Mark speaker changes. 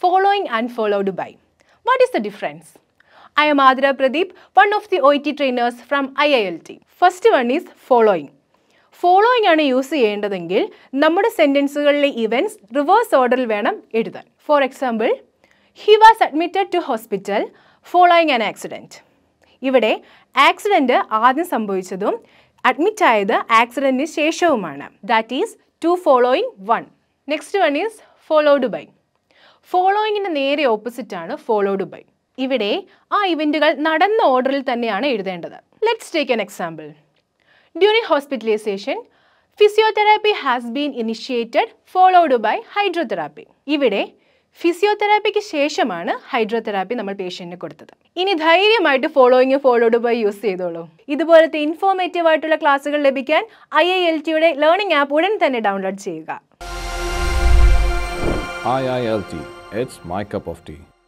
Speaker 1: following and followed by. What is the difference? I am Adira Pradeep, one of the OIT trainers from IILT. First one is following. Following ആണ് use ചെയ്യേണ്ടതെങ്കിൽ നമ്മുടെ സെൻറ്റൻസുകളിലെ events reverse ഓർഡറിൽ വേണം എഴുതാൻ for example he was admitted to hospital following an accident ഇവിടെ accident ആദ്യം സംഭവിച്ചതും admit ആയത് ആക്സിഡൻറ്റിന് ശേഷവുമാണ് that is to following one next one is followed by ഫോളോയിങ്ങിൻ്റെ നേരെ opposite ആണ് ഫോളോഡ് ബൈ ഇവിടെ ആ ഇവൻറ്റുകൾ നടന്ന ഓർഡറിൽ തന്നെയാണ് എഴുതേണ്ടത് let's take an example during hospitalisation physiotherapy has been initiated followed by hydrotherapy ഇവിടെ ഫിസിയോതെറാപ്പിക്ക് ശേഷമാണ് ഹൈഡ്രോതെറാപ്പി നമ്മൾ പേഷ്യൻറ്റിന് കൊടുത്തത് ഇനി ധൈര്യമായിട്ട് ഫോളോയിങ് ഫോളോഡ് ബൈ യൂസ് ചെയ്തോളൂ ഇതുപോലത്തെ ഇൻഫോർമേറ്റീവ് ആയിട്ടുള്ള ക്ലാസ്സുകൾ ലഭിക്കാൻ ഐ ഐ എൽ ടിയുടെ ലേണിംഗ് ആപ്പ് ഉടൻ തന്നെ ഡൗൺലോഡ് ചെയ്യുക
Speaker 2: IILT, it's my cup of tea.